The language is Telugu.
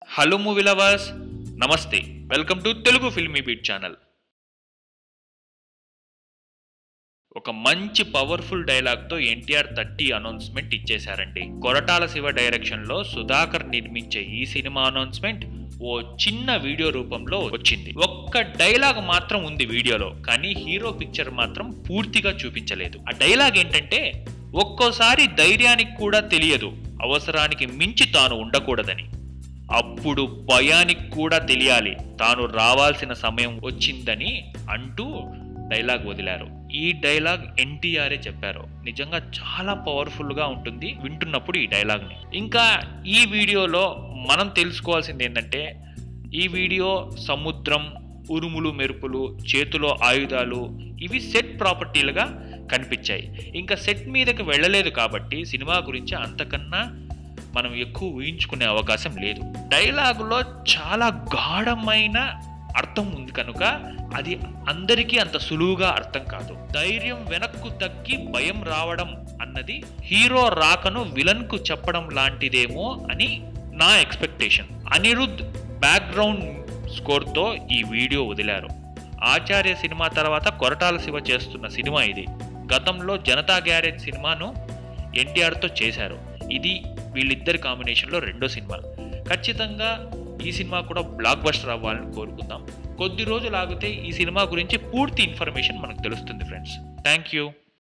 హలో మూవీ లవర్స్ నమస్తే welcome to Telugu filmy beat channel ఒక మంచి పవర్ఫుల్ డైలాగ్తో ఎన్టీఆర్ థర్టీ అనౌన్స్మెంట్ ఇచ్చేశారండి కొరటాల శివ డైరెక్షన్లో సుధాకర్ నిర్మించే ఈ సినిమా అనౌన్స్మెంట్ ఓ చిన్న వీడియో రూపంలో వచ్చింది ఒక్క డైలాగ్ మాత్రం ఉంది వీడియోలో కానీ హీరో పిక్చర్ మాత్రం పూర్తిగా చూపించలేదు ఆ డైలాగ్ ఏంటంటే ఒక్కోసారి ధైర్యానికి కూడా తెలియదు అవసరానికి మించి తాను ఉండకూడదని అప్పుడు భయానికి కూడా తెలియాలి తాను రావాల్సిన సమయం వచ్చిందని అంటూ డైలాగ్ వదిలారు ఈ డైలాగ్ ఎన్టీఆర్ఏ చెప్పారు నిజంగా చాలా పవర్ఫుల్గా ఉంటుంది వింటున్నప్పుడు ఈ డైలాగ్ని ఇంకా ఈ వీడియోలో మనం తెలుసుకోవాల్సింది ఏంటంటే ఈ వీడియో సముద్రం ఉరుములు మెరుపులు చేతిలో ఆయుధాలు ఇవి సెట్ ప్రాపర్టీలుగా కనిపించాయి ఇంకా సెట్ మీదకి వెళ్ళలేదు కాబట్టి సినిమా గురించి అంతకన్నా మనం ఎక్కువ ఊహించుకునే అవకాశం లేదు డైలాగులో చాలా గాఢమైన అర్థం ఉంది కనుక అది అందరికీ అంత సులువుగా అర్థం కాదు ధైర్యం వెనక్కు తగ్గి భయం రావడం అన్నది హీరో రాకను విలన్ కు చెప్పడం లాంటిదేమో అని నా ఎక్స్పెక్టేషన్ అనిరుద్ బ్యాక్గ్రౌండ్ స్కోర్తో ఈ వీడియో వదిలారు ఆచార్య సినిమా తర్వాత కొరటాల శివ చేస్తున్న సినిమా ఇది గతంలో జనతా గ్యారేజ్ సినిమాను ఎన్టీఆర్తో చేశారు ఇది వీళ్ళిద్దరి కాంబినేషన్లో రెండో సినిమా ఖచ్చితంగా ఈ సినిమా కూడా బ్లాక్ బస్టర్ అవ్వాలని కోరుకుందాం కొద్ది రోజులు ఆగితే ఈ సినిమా గురించి పూర్తి ఇన్ఫర్మేషన్ మనకు తెలుస్తుంది ఫ్రెండ్స్ థ్యాంక్ యూ